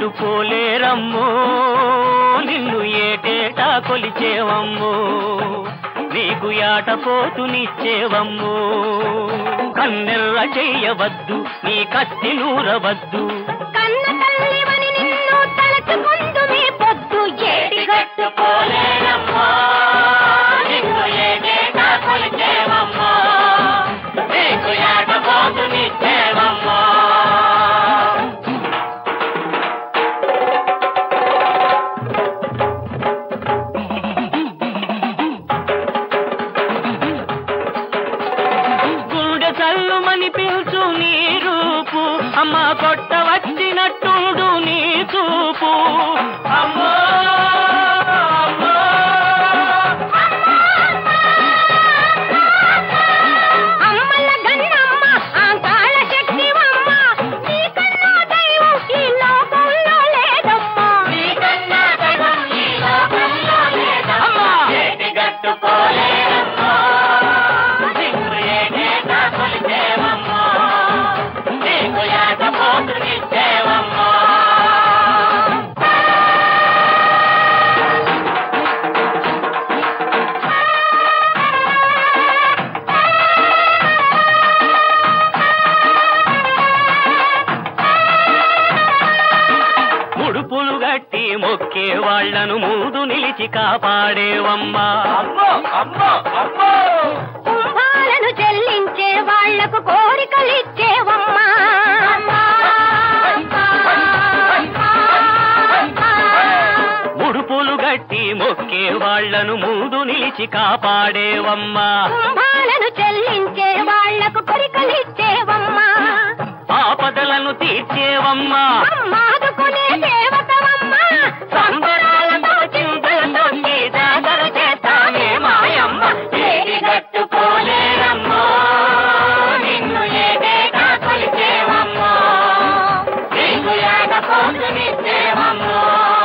గట్టు పోలేరమ్మో నిన్ను ఏటేటా కొలిచేవమ్మో నీకు యాట పోతునిచ్చేవమ్మో కన్నెర్ర చెయ్యవద్దు నీ కత్తి నూరవద్దు కన్న తల్లివని నిన్ను తలచుకుందు మీ పొద్దు ఏటి గట్టు పోలేరమ్మో నిన్ను ఏటేటా కొలిచేవమ్మో నీకు యాట పోతునిచ్చేవమ్మో గుండె చల్లుమని పిలుచు నీ రూపు అమ్మ కొట్ట వచ్చినట్టుడు నీ చూపు అమ్మో అమ్మో. అమ్మల గన్నమ్మ ఆంకాళ శక్తివమ్మ నీకన్నా దైవం ఈ లోకంలో లేదమ్మా నీకన్నా దైవం ఈ లోకంలో లేదమ్మా. ఏటి గట్టు పోలేరమ్మో. నిన్ను ఏటేటా కొలిచేవమ్మో. నీకు ఏట పోతునిచ్చేవమ్మో. ముడుపులు గట్టి మొక్కే వాళ్లను మూదు నిలిచి కాపాడేవమ్మా కుంభాలను చెల్లించే వాళ్లకు కోరికలిచ్చేవమ్మా ముడుపులు గట్టి మొక్కే వాళ్లను మూదు నిలిచి కాపాడేవమ్మా కుంభాలను చెల్లించే వాళ్లకు కోరికలిచ్చేవమ్మా ఆపదలను తీర్చేవమ్మా అమ్మాదుకునే దేవతవమ్మా సంబరాలతో చింతలతో నీ జాతర చేస్తామే మాయమ్మ ఏడి గట్టుకోలేరమ్మో నిన్ను ఏటేటా కొలిచేవమ్మో నీకు ఏట పోతునిచ్చేవమ్మో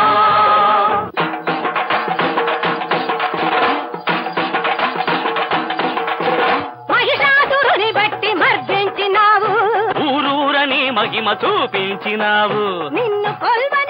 మహిషాసురుని బట్టి మర్దించినావు ఊరూరని మహిమ చూపించినావు నిన్ను కొల్వని